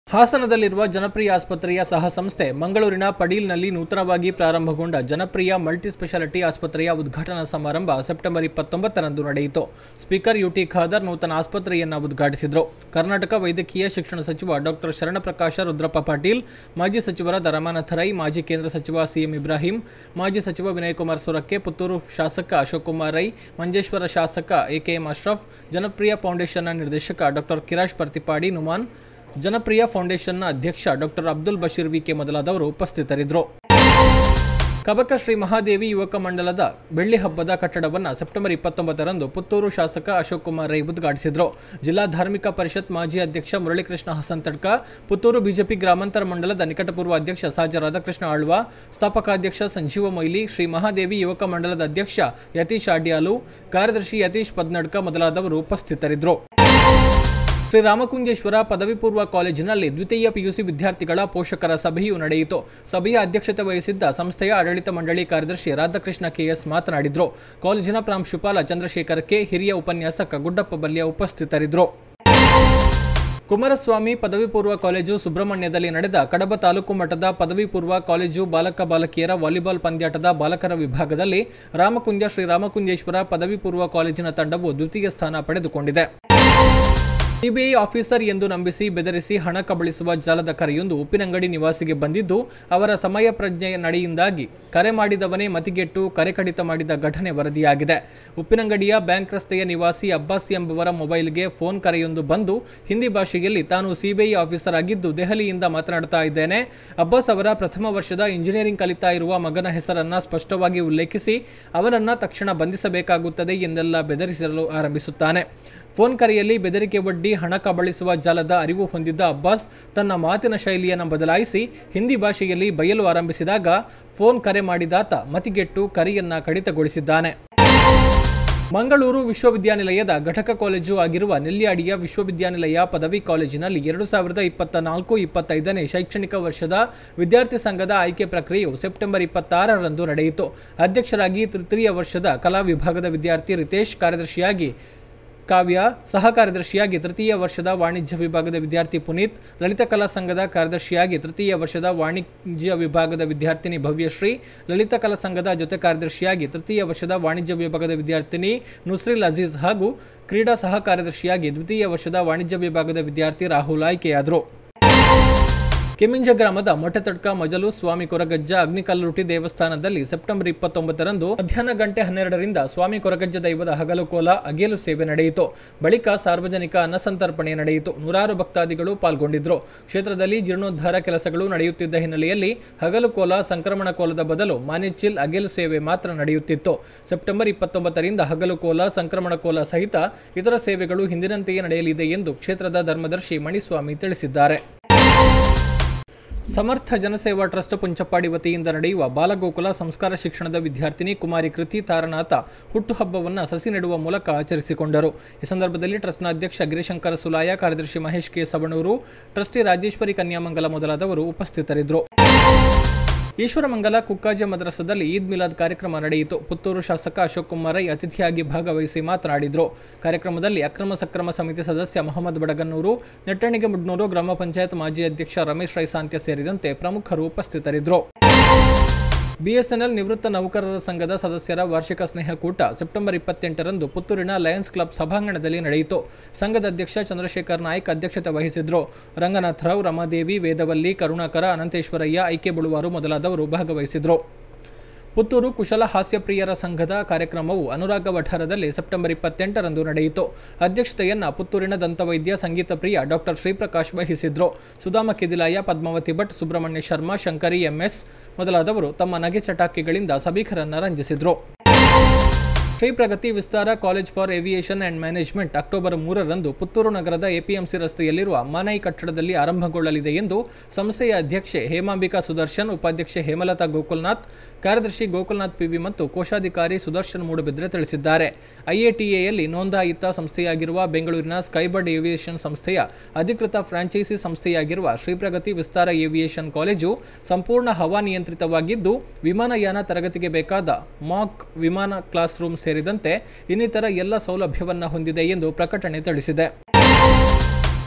ಹಾಸನದಲ್ಲಿರುವ ಜನಪ್ರಿಯ ಆಸ್ಪತ್ರೆಯ ಸಹ ಸಂಸ್ಥೆ ಮಂಗಳೂರಿನ ಪಡೀಲ್ನಲ್ಲಿ ನೂತನವಾಗಿ ಪ್ರಾರಂಭಗೊಂಡ ಜನಪ್ರಿಯ ಮಲ್ಟಿ ಸ್ಪೆಷಾಲಿಟಿ ಆಸ್ಪತ್ರೆಯ ಉದ್ಘಾಟನಾ ಸಮಾರಂಭ ಸೆಪ್ಟೆಂಬರ್ ಇಪ್ಪತ್ತೊಂಬತ್ತರಂದು ನಡೆಯಿತು ಸ್ಪೀಕರ್ ಯುಟಿ ಖಾದರ್ ನೂತನ ಆಸ್ಪತ್ರೆಯನ್ನು ಉದ್ಘಾಟಿಸಿದರು ಕರ್ನಾಟಕ ವೈದ್ಯಕೀಯ ಶಿಕ್ಷಣ ಸಚಿವ ಡಾಕ್ಟರ್ ಶರಣಪ್ರಕಾಶ ರುದ್ರಪ್ಪ ಪಾಟೀಲ್ ಮಾಜಿ ಸಚಿವರಾದ ರಮಾನಾಥ ರೈ ಮಾಜಿ ಕೇಂದ್ರ ಸಚಿವ ಸಿಎಂ ಇಬ್ರಾಹಿಂ ಮಾಜಿ ಸಚಿವ ವಿನಯ್ ಕುಮಾರ್ ಸೊರಕೆ ಪುತ್ತೂರು ಶಾಸಕ ಅಶೋಕ್ ಕುಮಾರ್ ರೈ ಮಂಜೇಶ್ವರ ಶಾಸಕ ಎಕೆಎಂ ಅಶ್ರಫ್ ಜನಪ್ರಿಯ ಫೌಂಡೇಶನ್ನ ನಿರ್ದೇಶಕ ಡಾಕ್ಟರ್ ಕಿರಾಶ್ ಪರ್ತಿಪಾಡಿ ನುಮಾನ್ ಜನಪ್ರಿಯ ಫೌಂಡೇಶನ್ನ ಅಧ್ಯಕ್ಷ ಡಾಕ್ಟರ್ ಅಬ್ದುಲ್ ಬಶೀರ್ ವಿಕೆ ಮೊದಲಾದವರು ಉಪಸ್ಥಿತರಿದ್ದರು ಕಬಕ ಶ್ರೀ ಮಹಾದೇವಿ ಯುವಕ ಮಂಡಲದ ಬೆಳ್ಳಿ ಹಬ್ಬದ ಕಟ್ಟಡವನ್ನು ಸೆಪ್ಟೆಂಬರ್ ಇಪ್ಪತ್ತೊಂಬತ್ತರಂದು ಪುತ್ತೂರು ಶಾಸಕ ಅಶೋಕ್ ಕುಮಾರ್ ರೈ ಉದ್ಘಾಟಿಸಿದರು ಜಿಲ್ಲಾ ಧಾರ್ಮಿಕ ಪರಿಷತ್ ಮಾಜಿ ಅಧ್ಯಕ್ಷ ಮುರಳೀಕೃಷ್ಣ ಹಸನ್ ತಡ್ಕ ಪುತ್ತೂರು ಬಿಜೆಪಿ ಗ್ರಾಮಾಂತರ ಮಂಡಲದ ನಿಕಟಪೂರ್ವ ಅಧ್ಯಕ್ಷ ಸಾಜ ರಾಧಾಕೃಷ್ಣ ಆಳ್ವ ಸ್ಥಾಪಕಾಧ್ಯಕ್ಷ ಸಂಜೀವ ಮೊಯ್ಲಿ ಶ್ರೀ ಮಹಾದೇವಿ ಯುವಕ ಮಂಡಲದ ಅಧ್ಯಕ್ಷ ಯತೀಶ್ ಆಡ್ಯಾಲು ಕಾರ್ಯದರ್ಶಿ ಯತೀಶ್ ಪದ್ನಡ್ಕ ಮೊದಲಾದವರು ಉಪಸ್ಥಿತರಿದ್ದರು ಶ್ರೀ ರಾಮಕುಂಜೇಶ್ವರ ಪದವಿ ಪೂರ್ವ ಕಾಲೇಜಿನಲ್ಲಿ ದ್ವಿತೀಯ ಪಿಯುಸಿ ವಿದ್ಯಾರ್ಥಿಗಳ ಪೋಷಕರ ಸಭೆಯು ನಡೆಯಿತು ಸಭೆಯ ಅಧ್ಯಕ್ಷತೆ ವಹಿಸಿದ್ದ ಸಂಸ್ಥೆಯ ಆಡಳಿತ ಮಂಡಳಿ ಕಾರ್ಯದರ್ಶಿ ರಾಧಾಕೃಷ್ಣ ಕೆಎಸ್ ಮಾತನಾಡಿದರು ಕಾಲೇಜಿನ ಪ್ರಾಂಶುಪಾಲ ಚಂದ್ರಶೇಖರ್ ಕೆ ಹಿರಿಯ ಉಪನ್ಯಾಸಕ ಗುಡ್ಡಪ್ಪ ಬಲ್ಯ ಉಪಸ್ಥಿತರಿದ್ದರು ಕುಮಾರಸ್ವಾಮಿ ಪದವಿ ಪೂರ್ವ ಕಾಲೇಜು ಸುಬ್ರಹ್ಮಣ್ಯದಲ್ಲಿ ನಡೆದ ಕಡಬ ತಾಲೂಕು ಮಟ್ಟದ ಪದವಿ ಪೂರ್ವ ಕಾಲೇಜು ಬಾಲಕ ಬಾಲಕಿಯರ ವಾಲಿಬಾಲ್ ಪಂದ್ಯಾಟದ ಬಾಲಕರ ವಿಭಾಗದಲ್ಲಿ ರಾಮಕುಂಜ ಶ್ರೀ ರಾಮಕುಂಜೇಶ್ವರ ಪದವಿ ಪೂರ್ವ ಕಾಲೇಜಿನ ತಂಡವು ದ್ವಿತೀಯ ಸ್ಥಾನ ಪಡೆದುಕೊಂಡಿದೆ ಸಿಬಿಐ ಆಫೀಸರ್ ಎಂದು ನಂಬಿಸಿ ಬೆದರಿಸಿ ಹಣ ಕಬಳಿಸುವ ಜಾಲದ ಕರೆಯೊಂದು ಉಪ್ಪಿನಂಗಡಿ ನಿವಾಸಿಗೆ ಬಂದಿದ್ದು ಅವರ ಸಮಯ ಪ್ರಜ್ಞೆಯ ನಡೆಯಿಂದಾಗಿ ಕರೆ ಮಾಡಿದವನೇ ಮತಿಗೆಟ್ಟು ಕರೆ ಕಡಿತ ಮಾಡಿದ ಘಟನೆ ವರದಿಯಾಗಿದೆ ಉಪ್ಪಿನಂಗಡಿಯ ಬ್ಯಾಂಕ್ ರಸ್ತೆಯ ನಿವಾಸಿ ಅಬ್ಬಾಸ್ ಎಂಬುವರ ಮೊಬೈಲ್ಗೆ ಫೋನ್ ಕರೆಯೊಂದು ಬಂದು ಹಿಂದಿ ಭಾಷೆಯಲ್ಲಿ ತಾನು ಸಿಬಿಐ ಆಫೀಸರ್ ಆಗಿದ್ದು ದೆಹಲಿಯಿಂದ ಮಾತನಾಡ್ತಾ ಇದ್ದೇನೆ ಅಬ್ಬಾಸ್ ಅವರ ಪ್ರಥಮ ವರ್ಷದ ಇಂಜಿನಿಯರಿಂಗ್ ಕಲಿತಾ ಇರುವ ಮಗನ ಹೆಸರನ್ನ ಸ್ಪಷ್ಟವಾಗಿ ಉಲ್ಲೇಖಿಸಿ ಅವನನ್ನ ತಕ್ಷಣ ಬಂಧಿಸಬೇಕಾಗುತ್ತದೆ ಎಂದೆಲ್ಲ ಬೆದರಿಸಲು ಆರಂಭಿಸುತ್ತಾನೆ ಫೋನ್ ಕರೆಯಲ್ಲಿ ಬೆದರಿಕೆ ಒಡ್ಡಿ ಹಣ ಕಬಳಿಸುವ ಜಾಲದ ಅರಿವು ಹೊಂದಿದ್ದ ಅಬ್ಬಾಸ್ ತನ್ನ ಮಾತಿನ ಶೈಲಿಯನ್ನು ಬದಲಾಯಿಸಿ ಹಿಂದಿ ಭಾಷೆಯಲ್ಲಿ ಬಯಲು ಆರಂಭಿಸಿದಾಗ ಫೋನ್ ಕರೆ ಮಾಡಿದಾತ ಮತಿಗೆಟ್ಟು ಕರೆಯನ್ನ ಕಡಿತಗೊಳಿಸಿದ್ದಾನೆ ಮಂಗಳೂರು ವಿಶ್ವವಿದ್ಯಾನಿಲಯದ ಘಟಕ ಕಾಲೇಜು ಆಗಿರುವ ನೆಲ್ಯಾಡಿಯ ವಿಶ್ವವಿದ್ಯಾನಿಲಯ ಪದವಿ ಕಾಲೇಜಿನಲ್ಲಿ ಎರಡು ಸಾವಿರದ ಇಪ್ಪತ್ತ ನಾಲ್ಕು ಇಪ್ಪತ್ತೈದನೇ ಶೈಕ್ಷಣಿಕ ವರ್ಷದ ವಿದ್ಯಾರ್ಥಿ ಸಂಘದ ಆಯ್ಕೆ ಪ್ರಕ್ರಿಯೆಯು ಸೆಪ್ಟೆಂಬರ್ ಇಪ್ಪತ್ತಾರರಂದು ನಡೆಯಿತು ಅಧ್ಯಕ್ಷರಾಗಿ ತೃತೀಯ ವರ್ಷದ ಕಲಾ ವಿಭಾಗದ ವಿದ್ಯಾರ್ಥಿ ರಿತೇಶ್ ಕಾರ್ಯದರ್ಶಿಯಾಗಿ ಕಾವ್ಯ ಸಹ ಕಾರ್ಯದರ್ಶಿಯಾಗಿ ತೃತೀಯ ವರ್ಷದ ವಾಣಿಜ್ಯ ವಿಭಾಗದ ವಿದ್ಯಾರ್ಥಿ ಪುನೀತ್ ಲಲಿತ ಕಲಾ ಸಂಘದ ಕಾರ್ಯದರ್ಶಿಯಾಗಿ ತೃತೀಯ ವರ್ಷದ ವಾಣಿಜ್ಯ ವಿಭಾಗದ ವಿದ್ಯಾರ್ಥಿನಿ ಭವ್ಯಶ್ರೀ ಲಲಿತ ಕಲಾ ಸಂಘದ ಜೊತೆ ಕಾರ್ಯದರ್ಶಿಯಾಗಿ ತೃತೀಯ ವರ್ಷದ ವಾಣಿಜ್ಯ ವಿಭಾಗದ ವಿದ್ಯಾರ್ಥಿನಿ ನುಸ್ರಿಲ್ ಅಜೀಜ್ ಹಾಗೂ ಕ್ರೀಡಾ ಸಹ ಕಾರ್ಯದರ್ಶಿಯಾಗಿ ದ್ವಿತೀಯ ವರ್ಷದ ವಾಣಿಜ್ಯ ವಿಭಾಗದ ವಿದ್ಯಾರ್ಥಿ ರಾಹುಲ್ ಆಯ್ಕೆಯಾದರು ಕೆಮಿಂಜ ಗ್ರಾಮದ ಮೊಟ್ಟೆತಡ್ಕ ಮಜಲು ಸ್ವಾಮಿ ಕೊರಗಜ್ಜ ಅಗ್ನಿಕಲ್ಲುಟಿ ದೇವಸ್ಥಾನದಲ್ಲಿ ಸೆಪ್ಟೆಂಬರ್ ಇಪ್ಪತ್ತೊಂಬತ್ತರಂದು ಮಧ್ಯಾಹ್ನ ಗಂಟೆ ಹನ್ನೆರಡರಿಂದ ಸ್ವಾಮಿ ಕೊರಗಜ್ಜ ದೈವದ ಹಗಲು ಕೋಲ ಅಗೇಲು ಸೇವೆ ನಡೆಯಿತು ಬಳಿಕ ಸಾರ್ವಜನಿಕ ಅನ್ನಸಂತರ್ಪಣೆ ನಡೆಯಿತು ನೂರಾರು ಭಕ್ತಾದಿಗಳು ಪಾಲ್ಗೊಂಡಿದ್ದರು ಕ್ಷೇತ್ರದಲ್ಲಿ ಜೀರ್ಣೋದ್ಧಾರ ಕೆಲಸಗಳು ನಡೆಯುತ್ತಿದ್ದ ಹಿನ್ನೆಲೆಯಲ್ಲಿ ಹಗಲು ಕೋಲ ಸಂಕ್ರಮಣ ಕೋಲದ ಬದಲು ಮಾನಿಚಿಲ್ ಅಗೇಲು ಸೇವೆ ಮಾತ್ರ ನಡೆಯುತ್ತಿತ್ತು ಸೆಪ್ಟೆಂಬರ್ ಇಪ್ಪತ್ತೊಂಬತ್ತರಿಂದ ಹಗಲು ಕೋಲ ಸಂಕ್ರಮಣ ಕೋಲ ಸಹಿತ ಇತರ ಸೇವೆಗಳು ಹಿಂದಿನಂತೆಯೇ ನಡೆಯಲಿದೆ ಎಂದು ಕ್ಷೇತ್ರದ ಧರ್ಮದರ್ಶಿ ಮಣಿಸ್ವಾಮಿ ತಿಳಿಸಿದ್ದಾರೆ ಸಮರ್ಥ ಜನಸೇವಾ ಟ್ರಸ್ಟ್ ಪುಂಚಪ್ಪಾಡಿ ವತಿಯಿಂದ ನಡೆಯುವ ಬಾಲಗೋಕುಲ ಸಂಸ್ಕಾರ ಶಿಕ್ಷಣದ ವಿದ್ಯಾರ್ಥಿನಿ ಕುಮಾರಿ ಕೃತಿ ತಾರನಾಥ ಹುಟ್ಟುಹಬ್ಬವನ್ನು ಸಸಿ ನೆಡುವ ಮೂಲಕ ಆಚರಿಸಿಕೊಂಡರು ಈ ಸಂದರ್ಭದಲ್ಲಿ ಟ್ರಸ್ಟ್ನ ಅಧ್ಯಕ್ಷ ಗಿರಿಶಂಕರ ಸುಲಾಯ ಕಾರ್ಯದರ್ಶಿ ಮಹೇಶ್ ಕೆ ಸವಣೂರು ಟ್ರಸ್ಟಿ ರಾಜೇಶ್ವರಿ ಕನ್ಯಾಮಂಗಲ ಮೊದಲಾದವರು ಉಪಸ್ಥಿತರಿದ್ದರು ಈಶ್ವರಮಂಗಲ ಕುಕ್ಕಾಜ ಮದ್ರಸದಲ್ಲಿ ಈದ್ ಮಿಲಾದ್ ಕಾರ್ಯಕ್ರಮ ನಡೆಯಿತು ಪುತ್ತೂರು ಶಾಸಕ ಅಶೋಕ್ ಕುಮಾರ್ ರೈ ಅತಿಥಿಯಾಗಿ ಭಾಗವಹಿಸಿ ಮಾತನಾಡಿದರು ಕಾರ್ಯಕ್ರಮದಲ್ಲಿ ಅಕ್ರಮ ಸಕ್ರಮ ಸಮಿತಿ ಸದಸ್ಯ ಮೊಹಮ್ಮದ್ ಬಡಗನ್ನೂರು ನೆಟ್ಟಣಿಗೆ ಮುಡ್ನೂರು ಗ್ರಾಮ ಪಂಚಾಯತ್ ಮಾಜಿ ಅಧ್ಯಕ್ಷ ರಮೇಶ್ ರೈಸಾಂತ್ಯ ಸೇರಿದಂತೆ ಪ್ರಮುಖರು ಉಪಸ್ಥಿತರಿದ್ದರು ಬಿಎಸ್ಎನ್ಎಲ್ ನಿವೃತ್ತ ನೌಕರರ ಸಂಘದ ಸದಸ್ಯರ ವಾರ್ಷಿಕ ಸ್ನೇಹಕೂಟ ಸೆಪ್ಟೆಂಬರ್ ಇಪ್ಪತ್ತೆಂಟರಂದು ಪುತ್ತೂರಿನ ಲಯನ್ಸ್ ಕ್ಲಬ್ ಸಭಾಂಗಣದಲ್ಲಿ ನಡೆಯಿತು ಸಂಘದ ಅಧ್ಯಕ್ಷ ಚಂದ್ರಶೇಖರ್ ನಾಯ್ಕ್ ಅಧ್ಯಕ್ಷತೆ ವಹಿಸಿದ್ರು ರಂಗನಾಥರಾವ್ ರಮಾದೇವಿ ವೇದವಲ್ಲಿ ಕರುಣಾಕರ ಅನಂತೇಶ್ವರಯ್ಯ ಐಕೆ ಬುಳುವಾರು ಮೊದಲಾದವರು ಭಾಗವಹಿಸಿದ್ರು ಪುತ್ತೂರು ಕುಶಲ ಹಾಸ್ಯಪ್ರಿಯರ ಸಂಘದ ಕಾರ್ಯಕ್ರಮವು ಅನುರಾಗ ವಠಾರದಲ್ಲಿ ಸೆಪ್ಟೆಂಬರ್ ಇಪ್ಪತ್ತೆಂಟರಂದು ನಡೆಯಿತು ಅಧ್ಯಕ್ಷತೆಯನ್ನ ಪುತ್ತೂರಿನ ದಂತವೈದ್ಯ ಸಂಗೀತ ಪ್ರಿಯ ಡಾಕ್ಟರ್ ಶ್ರೀಪ್ರಕಾಶ್ ವಹಿಸಿದ್ರು ಸುಧಾಮ ಕೆದಿಲಾಯ ಪದ್ಮಾವತಿ ಭಟ್ ಸುಬ್ರಹ್ಮಣ್ಯ ಶರ್ಮಾ ಶಂಕರಿ ಎಂಎಸ್ ಮೊದಲಾದವರು ತಮ್ಮ ನಗೆ ಚಟಾಕಿಗಳಿಂದ ಸಭಿಕರನ್ನ ರಂಜಿಸಿದ್ರು Shri Pragati Vistara college for aviation and management October ಮೂರರಂದು ಪುತ್ತೂರು ನಗರದ ಎಪಿಎಂಸಿ ರಸ್ತೆಯಲ್ಲಿರುವ ಮಾನೈ ಕಟ್ಟಡದಲ್ಲಿ ಆರಂಭಗೊಳ್ಳಲಿದೆ ಎಂದು ಸಂಸ್ಥೆಯ ಅಧ್ಯಕ್ಷೆ ಹೇಮಾಂಬಿಕಾ ಸುದರ್ಶನ್ ಉಪಾಧ್ಯಕ್ಷೆ ಹೇಮಲತಾ ಗೋಕುಲ್ನಾಥ್ ಕಾರ್ಯದರ್ಶಿ ಗೋಕುಲ್ನಾಥ್ ಪಿವಿ ಮತ್ತು ಕೋಶಾಧಿಕಾರಿ ಸುದರ್ಶನ್ ಮೂಡುಬಿದ್ರೆ ತಿಳಿಸಿದ್ದಾರೆ ಐಎಟಿಎಯಲ್ಲಿ ನೋಂದಾಯಿತ ಸಂಸ್ಥೆಯಾಗಿರುವ ಬೆಂಗಳೂರಿನ ಸ್ಕೈಬರ್ಡ್ ಏವಿಯೇಷನ್ ಸಂಸ್ಥೆಯ ಅಧಿಕೃತ ಫ್ರಾಂಚೈಸಿ ಸಂಸ್ಥೆಯಾಗಿರುವ ಶ್ರೀಪ್ರಗತಿ ವಿಸ್ತಾರ ಏವಿಯೇಷನ್ ಕಾಲೇಜು ಸಂಪೂರ್ಣ ಹವಾನಿಯಂತ್ರಿತವಾಗಿದ್ದು ವಿಮಾನಯಾನ ತರಗತಿಗೆ ಬೇಕಾದ ಮಾಕ್ ವಿಮಾನ ಕ್ಲಾಸ್ ರೂಮ್ ಸೇರಿದಂತೆ ಇನ್ನಿತರ ಎಲ್ಲ ಸೌಲಭ್ಯವನ್ನ ಹೊಂದಿದೆ ಎಂದು ಪ್ರಕಟಣೆ ತಿಳಿಸಿದೆ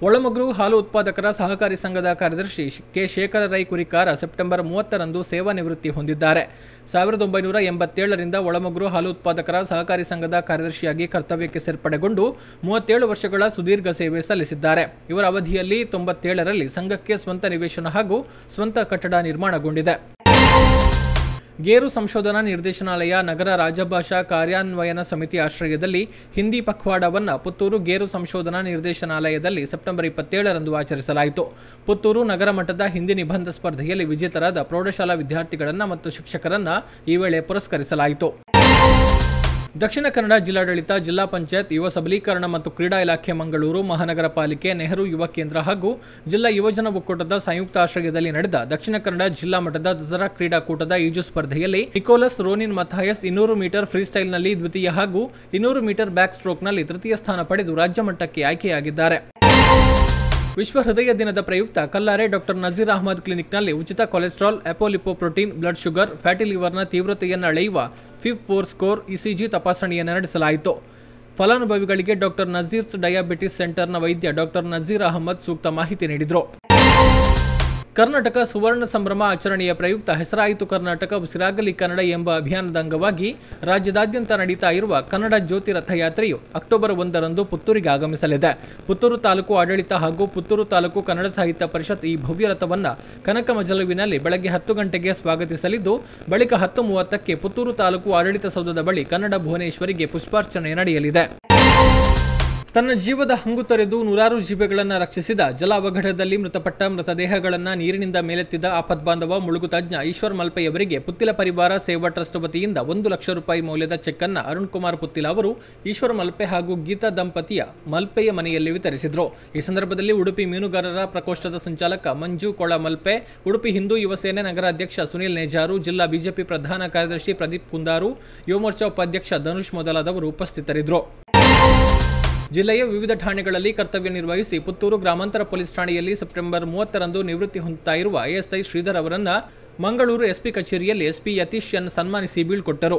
ಒಳಮಗ್ರು ಹಾಲು ಉತ್ಪಾದಕರ ಸಹಕಾರಿ ಸಂಘದ ಕಾರ್ಯದರ್ಶಿ ಕೆ ಶೇಖರ ರೈ ಕುರಿಕಾರ ಸೆಪ್ಟೆಂಬರ್ ಮೂವತ್ತರಂದು ಸೇವಾ ನಿವೃತ್ತಿ ಹೊಂದಿದ್ದಾರೆ ಸಾವಿರದ ಒಂಬೈನೂರ ಎಂಬತ್ತೇಳರಿಂದ ಒಳಮಗ್ರು ಹಾಲು ಉತ್ಪಾದಕರ ಸಹಕಾರಿ ಸಂಘದ ಕಾರ್ಯದರ್ಶಿಯಾಗಿ ಕರ್ತವ್ಯಕ್ಕೆ ಸೇರ್ಪಡೆಗೊಂಡು ಮೂವತ್ತೇಳು ವರ್ಷಗಳ ಸುದೀರ್ಘ ಸೇವೆ ಸಲ್ಲಿಸಿದ್ದಾರೆ ಇವರ ಅವಧಿಯಲ್ಲಿ ತೊಂಬತ್ತೇಳರಲ್ಲಿ ಸಂಘಕ್ಕೆ ಸ್ವಂತ ನಿವೇಶನ ಹಾಗೂ ಸ್ವಂತ ಕಟ್ಟಡ ನಿರ್ಮಾಣಗೊಂಡಿದೆ ಗೇರು ಸಂಶೋಧನಾ ನಿರ್ದೇಶನಾಲಯ ನಗರ ರಾಜಭಾಷಾ ಕಾರ್ಯಾನ್ವಯನ ಸಮಿತಿ ಆಶ್ರಯದಲ್ಲಿ ಹಿಂದಿ ಪಖ್ವಾಡವನ್ನು ಪುತ್ತೂರು ಗೇರು ಸಂಶೋಧನಾ ನಿರ್ದೇಶನಾಲಯದಲ್ಲಿ ಸೆಪ್ಟೆಂಬರ್ ಇಪ್ಪತ್ತೇಳರಂದು ಆಚರಿಸಲಾಯಿತು ಪುತ್ತೂರು ನಗರ ಮಟ್ಟದ ಹಿಂದಿ ನಿಬಂಧ ಸ್ಪರ್ಧೆಯಲ್ಲಿ ವಿಜೇತರಾದ ಪ್ರೌಢಶಾಲಾ ವಿದ್ಯಾರ್ಥಿಗಳನ್ನು ಮತ್ತು ಶಿಕ್ಷಕರನ್ನು ಈ ವೇಳೆ ಪುರಸ್ಕರಿಸಲಾಯಿತು ದಕ್ಷಿಣ ಕನ್ನಡ ಜಿಲ್ಲಾಡಳಿತ ಜಿಲ್ಲಾ ಪಂಚಾಯತ್ ಯುವ ಸಬಲೀಕರಣ ಮತ್ತು ಕ್ರೀಡಾ ಇಲಾಖೆ ಮಂಗಳೂರು ಮಹಾನಗರ ಪಾಲಿಕೆ ನೆಹರು ಯುವ ಕೇಂದ್ರ ಹಾಗೂ ಜಿಲ್ಲಾ ಯುವಜನ ಒಕ್ಕೂಟದ ಸಂಯುಕ್ತ ಆಶ್ರಯದಲ್ಲಿ ನಡೆದ ದಕ್ಷಿಣ ಕನ್ನಡ ಜಿಲ್ಲಾ ಮಟ್ಟದ ದಸರಾ ಕ್ರೀಡಾಕೂಟದ ಈಜು ಸ್ಪರ್ಧೆಯಲ್ಲಿ ನಿಕೋಲಸ್ ರೋನಿನ್ ಮಥಾಯಸ್ ಇನ್ನೂರು ಮೀಟರ್ ಫ್ರೀಸ್ಟೈಲ್ನಲ್ಲಿ ದ್ವಿತೀಯ ಹಾಗೂ ಇನ್ನೂರು ಮೀಟರ್ ಬ್ಯಾಕ್ ಸ್ಟ್ರೋಕ್ನಲ್ಲಿ ತೃತೀಯ ಸ್ಥಾನ ಪಡೆದು ರಾಜ್ಯ ಮಟ್ಟಕ್ಕೆ ಆಯ್ಕೆಯಾಗಿದ್ದಾರೆ ವಿಶ್ವ ಹೃದಯ ದಿನದ ಪ್ರಯುಕ್ತ ಕಲ್ಲಾರೆ ಡಾಕ್ಟರ್ ನಜೀರ್ ಅಹಮದ್ ಕ್ಲಿನಿಕ್ನಲ್ಲಿ ಉಚಿತ cholesterol apolipoprotein blood sugar fatty ಲಿವರ್ನ ತೀವ್ರತೆಯನ್ನು ಅಳೆಯುವ ಫಿಫ್ ಫೋರ್ ಸ್ಕೋರ್ ಇಸಿಜಿ ತಪಾಸಣೆಯನ್ನು ನಡೆಸಲಾಯಿತು ಫಲಾನುಭವಿಗಳಿಗೆ ಡಾಕ್ಟರ್ ನಜೀರ್ಸ್ ಡಯಾಬಿಟಿಸ್ ಸೆಂಟರ್ನ ವೈದ್ಯ ಡಾಕ್ಟರ್ ನಜೀರ್ ಅಹಮದ್ ಸೂಕ್ತ ಮಾಹಿತಿ ನೀಡಿದರು ಕರ್ನಾಟಕ ಸುವರ್ಣ ಸಂಭ್ರಮ ಆಚರಣೆಯ ಪ್ರಯುಕ್ತ ಹೆಸರಾಯಿತು ಕರ್ನಾಟಕ ಉಸಿರಾಗಲಿ ಕನ್ನಡ ಎಂಬ ಅಭಿಯಾನದ ಅಂಗವಾಗಿ ರಾಜ್ಯದಾದ್ಯಂತ ನಡೀತಾ ಇರುವ ಕನ್ನಡ ಜ್ಯೋತಿ ರಥಯಾತ್ರೆಯು ಅಕ್ಟೋಬರ್ ಒಂದರಂದು ಪುತ್ತೂರಿಗೆ ಆಗಮಿಸಲಿದೆ ಪುತ್ತೂರು ತಾಲೂಕು ಆಡಳಿತ ಹಾಗೂ ಪುತ್ತೂರು ತಾಲೂಕು ಕನ್ನಡ ಸಾಹಿತ್ಯ ಪರಿಷತ್ ಈ ಭವ್ಯ ರಥವನ್ನು ಕನಕ ಮಜಲುವಿನಲ್ಲಿ ಬೆಳಗ್ಗೆ ಹತ್ತು ಗಂಟೆಗೆ ಸ್ವಾಗತಿಸಲಿದ್ದು ಬಳಿಕ ಹತ್ತು ಮೂವತ್ತಕ್ಕೆ ಪುತ್ತೂರು ತಾಲೂಕು ಆಡಳಿತ ಸೌಧದ ಬಳಿ ಕನ್ನಡ ಭುವನೇಶ್ವರಿಗೆ ಪುಷ್ಪಾರ್ಚನೆ ನಡೆಯಲಿದೆ ತನ್ನ ಜೀವದ ಹಂಗು ತೊರೆದು ನೂರಾರು ಜೀವಿಗಳನ್ನು ರಕ್ಷಿಸಿದ ಜಲ ಅವಘಡದಲ್ಲಿ ಮೃತಪಟ್ಟ ಮೃತದೇಹಗಳನ್ನು ನೀರಿನಿಂದ ಮೇಲೆತ್ತಿದ ಆಪದ್ಬಾಂಧವ ಮುಳುಗು ತಜ್ಞ ಈಶ್ವರ್ ಮಲ್ಪೆಯವರಿಗೆ ಪುತ್ತಿಲ ಪರಿವಾರ ಸೇವಾ ಟ್ರಸ್ಟ್ ವತಿಯಿಂದ ಒಂದು ಲಕ್ಷ ರೂಪಾಯಿ ಮೌಲ್ಯದ ಚೆಕ್ ಅನ್ನು ಅರುಣ್ ಕುಮಾರ್ ಪುತ್ತಿಲ ಅವರು ಈಶ್ವರ್ ಮಲ್ಪೆ ಹಾಗೂ ಗೀತಾ ದಂಪತಿಯ ಮಲ್ಪೆಯ ಮನೆಯಲ್ಲಿ ವಿತರಿಸಿದರು ಈ ಸಂದರ್ಭದಲ್ಲಿ ಉಡುಪಿ ಮೀನುಗಾರರ ಪ್ರಕೋಷ್ಠದ ಸಂಚಾಲಕ ಮಂಜು ಕೊಳ ಮಲ್ಪೆ ಉಡುಪಿ ಹಿಂದೂ ಯುವ ಸೇನೆ ನಗರ ಅಧ್ಯಕ್ಷ ಸುನಿಲ್ ನೇಜಾರು ಜಿಲ್ಲಾ ಬಿಜೆಪಿ ಪ್ರಧಾನ ಕಾರ್ಯದರ್ಶಿ ಪ್ರದೀಪ್ ಕುಂದಾರು ಯುವ ಮೋರ್ಚಾ ಉಪಾಧ್ಯಕ್ಷ ಧನುಷ್ ಮೊದಲಾದವರು ಉಪಸ್ಥಿತರಿದ್ದರು ಜಿಲ್ಲೆಯ ವಿವಿಧ ಠಾಣೆಗಳಲ್ಲಿ ಕರ್ತವ್ಯ ನಿರ್ವಹಿಸಿ ಪುತ್ತೂರು ಗ್ರಾಮಾಂತರ ಪೊಲೀಸ್ ಠಾಣೆಯಲ್ಲಿ ಸೆಪ್ಟೆಂಬರ್ ಮೂವತ್ತರಂದು ನಿವೃತ್ತಿ ಹೊಂದುತ್ತಾ ಇರುವ ಎಎಸ್ಐ ಶ್ರೀಧರ್ ಅವರನ್ನ ಮಂಗಳೂರು ಎಸ್ಪಿ ಕಚೇರಿಯಲ್ಲಿ ಎಸ್ಪಿ ಯತೀಶ್ ಎನ್ ಸನ್ಮಾನಿಸಿ ಬೀಳ್ಕೊಟ್ಟರು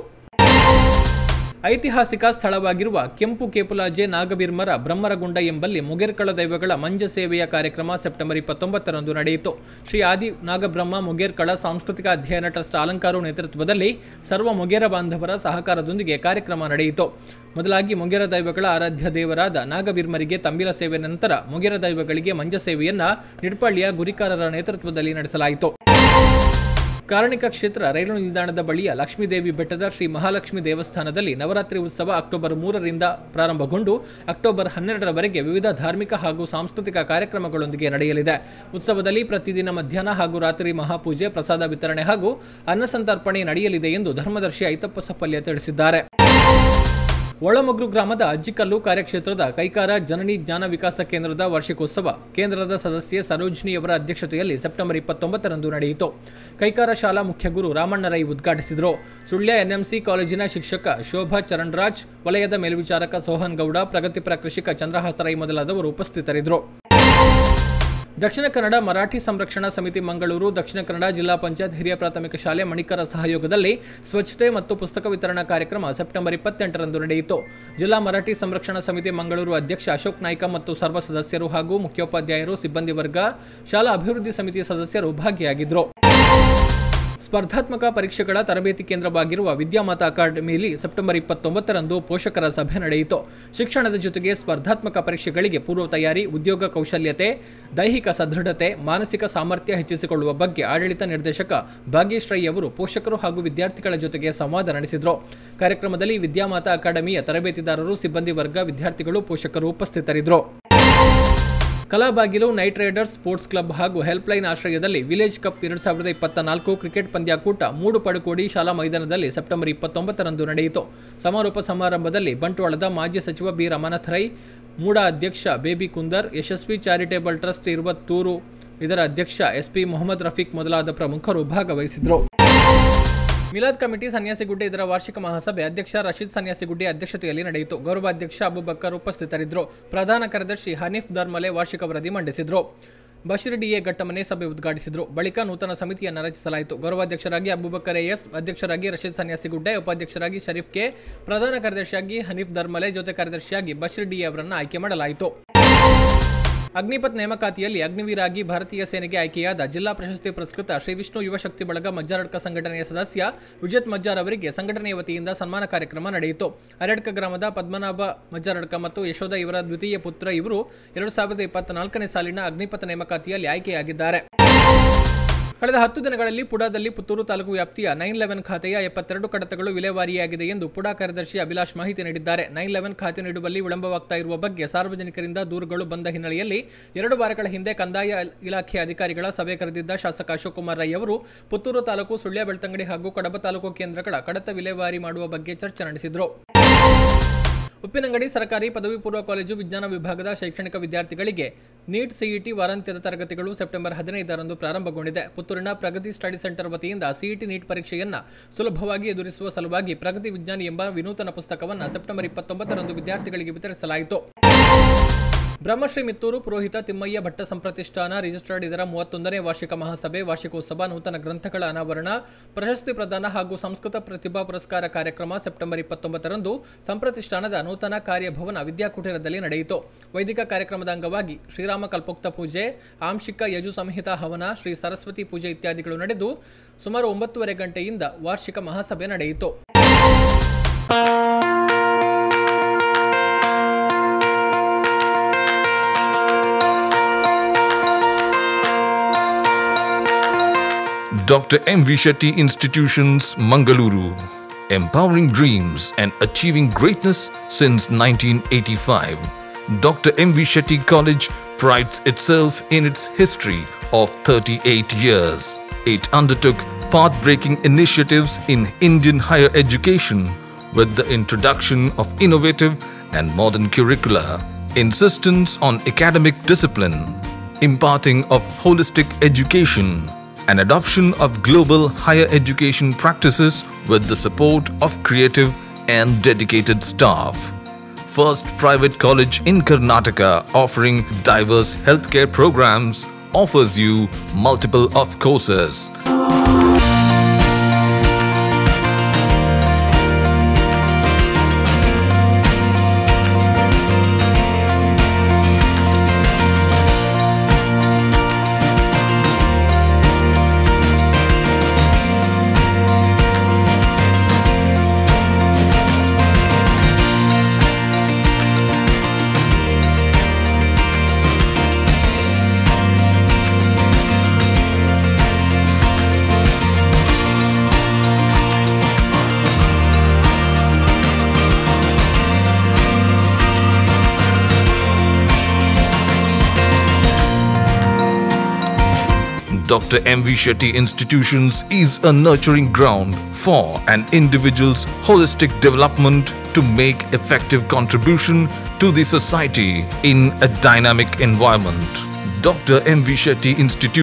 ಐತಿಹಾಸಿಕ ಸ್ಥಳವಾಗಿರುವ ಕೆಂಪು ಕೇಪುಲಾಜೆ ನಾಗಬಿರ್ಮರ ಬ್ರಹ್ಮರಗುಂಡ ಎಂಬಲ್ಲಿ ಮುಗೇರ್ಕಳ ದೈವಗಳ ಮಂಜ ಸೇವೆಯ ಕಾರ್ಯಕ್ರಮ ಸೆಪ್ಟೆಂಬರ್ ಇಪ್ಪತ್ತೊಂಬತ್ತರಂದು ನಡೆಯಿತು ಶ್ರೀ ಆದಿ ನಾಗಬ್ರಹ್ಮ ಮುಗೇರ್ಕಳ ಸಾಂಸ್ಕೃತಿಕ ಅಧ್ಯಯನ ಟ್ರಸ್ಟ್ ಅಲಂಕಾರು ನೇತೃತ್ವದಲ್ಲಿ ಸರ್ವ ಮುಗೇರ ಬಾಂಧವರ ಸಹಕಾರದೊಂದಿಗೆ ಕಾರ್ಯಕ್ರಮ ನಡೆಯಿತು ಮೊದಲಾಗಿ ಮುಗೇರ ದೈವಗಳ ಆರಾಧ್ಯ ದೇವರಾದ ನಾಗಬಿರ್ಮರಿಗೆ ತಂಬಿಲ ಸೇವೆ ನಂತರ ಮುಗೇರ ದೈವಗಳಿಗೆ ಮಂಜ ಸೇವೆಯನ್ನ ನಿಡ್ಪಳ್ಳಿಯ ಗುರಿಕಾರರ ನೇತೃತ್ವದಲ್ಲಿ ನಡೆಸಲಾಯಿತು ಕಾರಣಿಕ ಕ್ಷೇತ್ರ ರೈಲು ನಿಲ್ದಾಣದ ಬಳಿಯ ಲಕ್ಷ್ಮೀದೇವಿ ಬೆಟ್ಟದ ಶ್ರೀ ಮಹಾಲಕ್ಷ್ಮಿ ದೇವಸ್ಥಾನದಲ್ಲಿ ನವರಾತ್ರಿ ಉತ್ಸವ ಅಕ್ಟೋಬರ್ ಮೂರರಿಂದ ಪ್ರಾರಂಭಗೊಂಡು ಅಕ್ಟೋಬರ್ ಹನ್ನೆರಡರವರೆಗೆ ವಿವಿಧ ಧಾರ್ಮಿಕ ಹಾಗೂ ಸಾಂಸ್ಕೃತಿಕ ಕಾರ್ಯಕ್ರಮಗಳೊಂದಿಗೆ ನಡೆಯಲಿದೆ ಉತ್ಸವದಲ್ಲಿ ಪ್ರತಿದಿನ ಮಧ್ಯಾಹ್ನ ಹಾಗೂ ರಾತ್ರಿ ಮಹಾಪೂಜೆ ಪ್ರಸಾದ ವಿತರಣೆ ಹಾಗೂ ಅನ್ನಸಂತರ್ಪಣೆ ನಡೆಯಲಿದೆ ಎಂದು ಧರ್ಮದರ್ಶಿ ಐತಪ್ಪ ಸಪ್ಪಲ್ಯ ತಿಳಿಸಿದ್ದಾರೆ ಒಳಮಗ್ರು ಗ್ರಾಮದ ಅಜ್ಜಿಕಲ್ಲು ಕಾರ್ಯಕ್ಷೇತ್ರದ ಕೈಕಾರ ಜನನಿ ಜ್ಞಾನ ವಿಕಾಸ ಕೇಂದ್ರದ ವಾರ್ಷಿಕೋತ್ಸವ ಕೇಂದ್ರದ ಸದಸ್ಯೆ ಸರೋಜಿನಿಯವರ ಅಧ್ಯಕ್ಷತೆಯಲ್ಲಿ ಸೆಪ್ಟೆಂಬರ್ ಇಪ್ಪತ್ತೊಂಬತ್ತರಂದು ನಡೆಯಿತು ಕೈಕಾರ ಶಾಲಾ ಮುಖ್ಯ ಗುರು ರಾಮಣ್ಣ ರೈ ಉದ್ಘಾಟಿಸಿದರು ಸುಳ್ಯ ಎನ್ಎಂಸಿ ಕಾಲೇಜಿನ ಶಿಕ್ಷಕ ಶೋಭಾ ಚರಣ್ರಾಜ್ ವಲಯದ ಮೇಲ್ವಿಚಾರಕ ಸೋಹನ್ ಗೌಡ ಪ್ರಗತಿಪರ ಕೃಷಿಕ ಚಂದ್ರಹಾಸ ರೈ ಮೊದಲಾದವರು ಉಪಸ್ಥಿತರಿದ್ದರು ದಕ್ಷಿಣ ಕನ್ನಡ ಮರಾಠಿ ಸಂರಕ್ಷಣಾ ಸಮಿತಿ ಮಂಗಳೂರು ದಕ್ಷಿಣ ಕನ್ನಡ ಜಿಲ್ಲಾ ಪಂಚಾಯತ್ ಹಿರಿಯ ಪ್ರಾಥಮಿಕ ಶಾಲೆ ಮಣಿಕರ ಸಹಯೋಗದಲ್ಲಿ ಸ್ವಚ್ಛತೆ ಮತ್ತು ಪುಸ್ತಕ ವಿತರಣಾ ಕಾರ್ಯಕ್ರಮ ಸೆಪ್ಟೆಂಬರ್ ಇಪ್ಪತ್ತೆಂಟರಂದು ನಡೆಯಿತು ಜಿಲ್ಲಾ ಮರಾಠಿ ಸಂರಕ್ಷಣಾ ಸಮಿತಿ ಮಂಗಳೂರು ಅಧ್ಯಕ್ಷ ಅಶೋಕ್ ನಾಯ್ಕ ಮತ್ತು ಸರ್ವ ಸದಸ್ಯರು ಹಾಗೂ ಮುಖ್ಯೋಪಾಧ್ಯಾಯರು ಸಿಬ್ಬಂದಿ ವರ್ಗ ಶಾಲಾ ಅಭಿವೃದ್ಧಿ ಸಮಿತಿ ಸದಸ್ಯರು ಭಾಗಿಯಾಗಿದ್ದರು ಸ್ಪರ್ಧಾತ್ಮಕ ಪರೀಕ್ಷೆಗಳ ತರಬೇತಿ ಕೇಂದ್ರವಾಗಿರುವ ವಿದ್ಯಾಮಾತಾ ಅಕಾಡೆಮಿಯಲ್ಲಿ ಸೆಪ್ಟೆಂಬರ್ ಇಪ್ಪತ್ತೊಂಬತ್ತರಂದು ಪೋಷಕರ ಸಭೆ ನಡೆಯಿತು ಶಿಕ್ಷಣದ ಜೊತೆಗೆ ಸ್ಪರ್ಧಾತ್ಮಕ ಪರೀಕ್ಷೆಗಳಿಗೆ ಪೂರ್ವ ತಯಾರಿ ಉದ್ಯೋಗ ಕೌಶಲ್ಯತೆ ದೈಹಿಕ ಸದೃಢತೆ ಮಾನಸಿಕ ಸಾಮರ್ಥ್ಯ ಹೆಚ್ಚಿಸಿಕೊಳ್ಳುವ ಬಗ್ಗೆ ಆಡಳಿತ ನಿರ್ದೇಶಕ ಭಾಗ್ಯೇಶ್ ರೈ ಅವರು ಪೋಷಕರು ಹಾಗೂ ವಿದ್ಯಾರ್ಥಿಗಳ ಜೊತೆಗೆ ಸಂವಾದ ನಡೆಸಿದರು ಕಾರ್ಯಕ್ರಮದಲ್ಲಿ ವಿದ್ಯಾಮಾತಾ ಅಕಾಡೆಮಿಯ ತರಬೇತಿದಾರರು ಸಿಬ್ಬಂದಿ ವರ್ಗ ವಿದ್ಯಾರ್ಥಿಗಳು ಪೋಷಕರು ಉಪಸ್ಥಿತರಿದ್ದರು Kalabagilu Knight Riders Sports Club ಹಾಗೂ ಹೆಲ್ಪ್ಲೈನ್ ಆಶ್ರಯದಲ್ಲಿ ವಿಲೇಜ್ ಕಪ್ ಎರಡು ಸಾವಿರದ ಇಪ್ಪತ್ತ ನಾಲ್ಕು ಕ್ರಿಕೆಟ್ ಪಂದ್ಯಾಕೂಟ ಮೂಡು ಪಡುಕೋಡಿ ಶಾಲಾ ಮೈದಾನದಲ್ಲಿ ಸೆಪ್ಟೆಂಬರ್ ಇಪ್ಪತ್ತೊಂಬತ್ತರಂದು ನಡೆಯಿತು ಸಮಾರೋಪ ಸಮಾರಂಭದಲ್ಲಿ ಬಂಟ್ವಾಳದ ಮಾಜಿ ಸಚಿವ ಬಿ ರಮಾನಾಥ್ ರೈ ಮೂಡ ಅಧ್ಯಕ್ಷ Baby Kundar Yashasvi charitable trust Iruvathur ಇದರ ಅಧ್ಯಕ್ಷ ಎಸ್ಪಿ ಮೊಹಮ್ಮದ್ ರಫೀಕ್ ಮೊದಲಾದ ಪ್ರಮುಖರು ಭಾಗವಹಿಸಿದ್ರು ಮಿಲಾದ್ ಕಮಿಟಿ ಸನ್ಯಾಸಿಗುಡ್ಡೆ ಇದರ ವಾರ್ಷಿಕ ಮಹಾಸಭೆ ಅಧ್ಯಕ್ಷ ರಶೀದ್ ಸನ್ಯಾಸಿಗುಡ್ಡೆ ಅಧ್ಯಕ್ಷತೆಯಲ್ಲಿ ನಡೆಯಿತು ಗೌರವಾಧ್ಯಕ್ಷ ಅಬುಬಕ್ಕರ್ ಉಪಸ್ಥಿತರಿದ್ದರು ಪ್ರಧಾನ ಕಾರ್ಯದರ್ಶಿ ಹನೀಫ್ ದರ್ಮಲೆ ವಾರ್ಷಿಕ ವರದಿ ಮಂಡಿಸಿದರು ಬಶೀರ್ ಡಿಎ ಘಟ್ಟಮನೆ ಸಭೆ ಉದ್ಘಾಟಿಸಿದರು ಬಳಿಕ ನೂತನ ಸಮಿತಿಯನ್ನು ರಚಿಸಲಾಯಿತು ಗೌರವಾಧ್ಯಕ್ಷರಾಗಿ ಅಬುಬಕ್ಕರ್ ಎಎಸ್ ಅಧ್ಯಕ್ಷರಾಗಿ ರಶೀದ್ ಸನ್ಯಾಸಿಗುಡ್ಡೆ ಉಪಾಧ್ಯಕ್ಷರಾಗಿ ಶರೀಫ್ ಕೆ ಪ್ರಧಾನ ಕಾರ್ಯದರ್ಶಿಯಾಗಿ ಹನೀಫ್ ದರ್ಮಲೆ ಜೊತೆ ಕಾರ್ಯದರ್ಶಿಯಾಗಿ ಬಶೀರ್ ಡಿಎ ಅವರನ್ನು ಆಯ್ಕೆ ಮಾಡಲಾಯಿತು ಅಗ್ನಿಪಥ್ ನೇಮಕಾತಿಯಲ್ಲಿ ಅಗ್ನಿವೀರಾಗಿ ಭಾರತೀಯ ಸೇನೆಗೆ ಆಯ್ಕೆಯಾದ ಜಿಲ್ಲಾ ಪ್ರಶಸ್ತಿ ಪುರಸ್ಕೃತ ಶ್ರೀ ವಿಷ್ಣು ಯುವ ಶಕ್ತಿ ಬಳಗ ಮಜ್ಜಾರಡ್ಕ ಸಂಘಟನೆಯ ಸದಸ್ಯ ವಿಜೇತ್ ಮಜ್ಜಾರ್ ಅವರಿಗೆ ಸಂಘಟನೆಯ ವತಿಯಿಂದ ಸನ್ಮಾನ ಕಾರ್ಯಕ್ರಮ ನಡೆಯಿತು ಅರಡ್ಕ ಗ್ರಾಮದ ಪದ್ಮನಾಭ ಮಜ್ಜಾರಡ್ಕ ಮತ್ತು ಯಶೋಧ ಇವರ ದ್ವಿತೀಯ ಪುತ್ರ ಇವರು ಎರಡು ಸಾವಿರದ ಇಪ್ಪತ್ನಾಲ್ಕನೇ ಸಾಲಿನ ಅಗ್ನಿಪಥ ನೇಮಕಾತಿಯಲ್ಲಿ ಆಯ್ಕೆಯಾಗಿದ್ದಾರೆ ಕಳೆದ ಹತ್ತು ದಿನಗಳಲ್ಲಿ ಪುಡಾದಲ್ಲಿ ಪುತ್ತೂರು ತಾಲೂಕು ವ್ಯಾಪ್ತಿಯ ನೈನ್ ಲೆವೆನ್ ಖಾತೆಯ ಎಪ್ಪತ್ತೆರಡು ಕಡತಗಳು ವಿಲೇವಾರಿಯಾಗಿದೆ ಎಂದು ಪುಡಾ ಕಾರ್ಯದರ್ಶಿ ಅಭಿಲಾಷ್ ಮಾಹಿತಿ ನೀಡಿದ್ದಾರೆ ನೈನ್ ಲೆವೆನ್ ಖಾತೆ ನೀಡುವಲ್ಲಿ ವಿಳಂಬವಾಗ್ತಾ ಇರುವ ಬಗ್ಗೆ ಸಾರ್ವಜನಿಕರಿಂದ ದೂರುಗಳು ಬಂದ ಹಿನ್ನೆಲೆಯಲ್ಲಿ ಎರಡು ವಾರಗಳ ಹಿಂದೆ ಕಂದಾಯ ಇಲಾಖೆ ಅಧಿಕಾರಿಗಳ ಸಭೆ ಕರೆದಿದ್ದ ಶಾಸಕ ಅಶೋಕ್ ಕುಮಾರ್ ರೈ ಅವರು ಪುತ್ತೂರು ತಾಲೂಕು ಸುಳ್ಯ ಬೆಳ್ತಂಗಡಿ ಹಾಗೂ ಕಡಬ ತಾಲೂಕು ಕೇಂದ್ರಗಳ ಕಡತ ವಿಲೇವಾರಿ ಮಾಡುವ ಬಗ್ಗೆ ಚರ್ಚೆ ನಡೆಸಿದರು ಉಪ್ಪಿನಂಗಡಿ ಸರ್ಕಾರಿ ಪದವಿ ಪೂರ್ವ ಕಾಲೇಜು ವಿಜ್ಞಾನ ವಿಭಾಗದ ಶೈಕ್ಷಣಿಕ ವಿದ್ಯಾರ್ಥಿಗಳಿಗೆ ನೀಟ್ ಸಿಇಟಿ ವಾರಾಂತ್ಯದ ತರಗತಿಗಳು ಸೆಪ್ಟೆಂಬರ್ ಹದಿನೈದರಂದು ಪ್ರಾರಂಭಗೊಂಡಿದೆ ಪುತ್ತೂರಿನ ಪ್ರಗತಿ ಸ್ಟಡಿ ಸೆಂಟರ್ ವತಿಯಿಂದ ಸಿಇಟಿ ನೀಟ್ ಪರೀಕ್ಷೆಯನ್ನ ಸುಲಭವಾಗಿ ಎದುರಿಸುವ ಸಲುವಾಗಿ ಪ್ರಗತಿ ವಿಜ್ಞಾನಿ ಎಂಬ ವಿನೂತನ ಪುಸ್ತಕವನ್ನು ಸೆಪ್ಟೆಂಬರ್ ಇಪ್ಪತ್ತೊಂಬತ್ತರಂದು ವಿದ್ಯಾರ್ಥಿಗಳಿಗೆ ವಿತರಿಸಲಾಯಿತು ಬ್ರಹ್ಮಶ್ರೀ ಮಿತ್ತೂರು ಪುರೋಹಿತ ತಿಮ್ಮಯ್ಯ ಭಟ್ಟ ಸಂಪ್ರತಿಷ್ಠಾನ ರಿಜಿಸ್ಟರ್ಡ್ ಇದರ ಮೂವತ್ತೊಂದನೇ ವಾರ್ಷಿಕ ಮಹಾಸಭೆ ವಾರ್ಷಿಕೋತ್ಸವ ನೂತನ ಗ್ರಂಥಗಳ ಅನಾವರಣ ಪ್ರಶಸ್ತಿ ಪ್ರದಾನ ಹಾಗೂ ಸಂಸ್ಕೃತ ಪ್ರತಿಭಾ ಪುರಸ್ಕಾರ ಕಾರ್ಯಕ್ರಮ ಸೆಪ್ಟೆಂಬರ್ ಇಪ್ಪತ್ತೊಂಬತ್ತರಂದು ಸಂಪ್ರತಿಷ್ಠಾನದ ನೂತನ ಕಾರ್ಯಭವನ ವಿದ್ಯಾಕೂಟದಲ್ಲಿ ನಡೆಯಿತು ವೈದಿಕ ಕಾರ್ಯಕ್ರಮದ ಅಂಗವಾಗಿ ಶ್ರೀರಾಮ ಕಲ್ಪೋಕ್ತ ಪೂಜೆ ಆಂಶಿಕ ಯಜು ಸಂಹಿತ ಹವನ ಶ್ರೀ ಸರಸ್ವತಿ ಪೂಜೆ ಇತ್ಯಾದಿಗಳು ನಡೆದು ಸುಮಾರು ಒಂಬತ್ತುವರೆ ಗಂಟೆಯಿಂದ ವಾರ್ಷಿಕ ಮಹಾಸಭೆ ನಡೆಯಿತು Dr. M. V. Shetty Institutions, Mangaluru. Empowering dreams and achieving greatness since 1985. Dr. M. V. Shetty College prides itself in its history of 38 years. It undertook path-breaking initiatives in Indian higher education with the introduction of innovative and modern curricula, insistence on academic discipline, imparting of holistic education, and adoption of global higher education practices with the support of creative and dedicated staff. First private college in Karnataka offering diverse healthcare programs offers you multiple of courses. Dr. M. V. Shetty Institutions is a nurturing ground for an individual's holistic development to make effective contribution to the society in a dynamic environment. Dr. M. V. Shetty Institute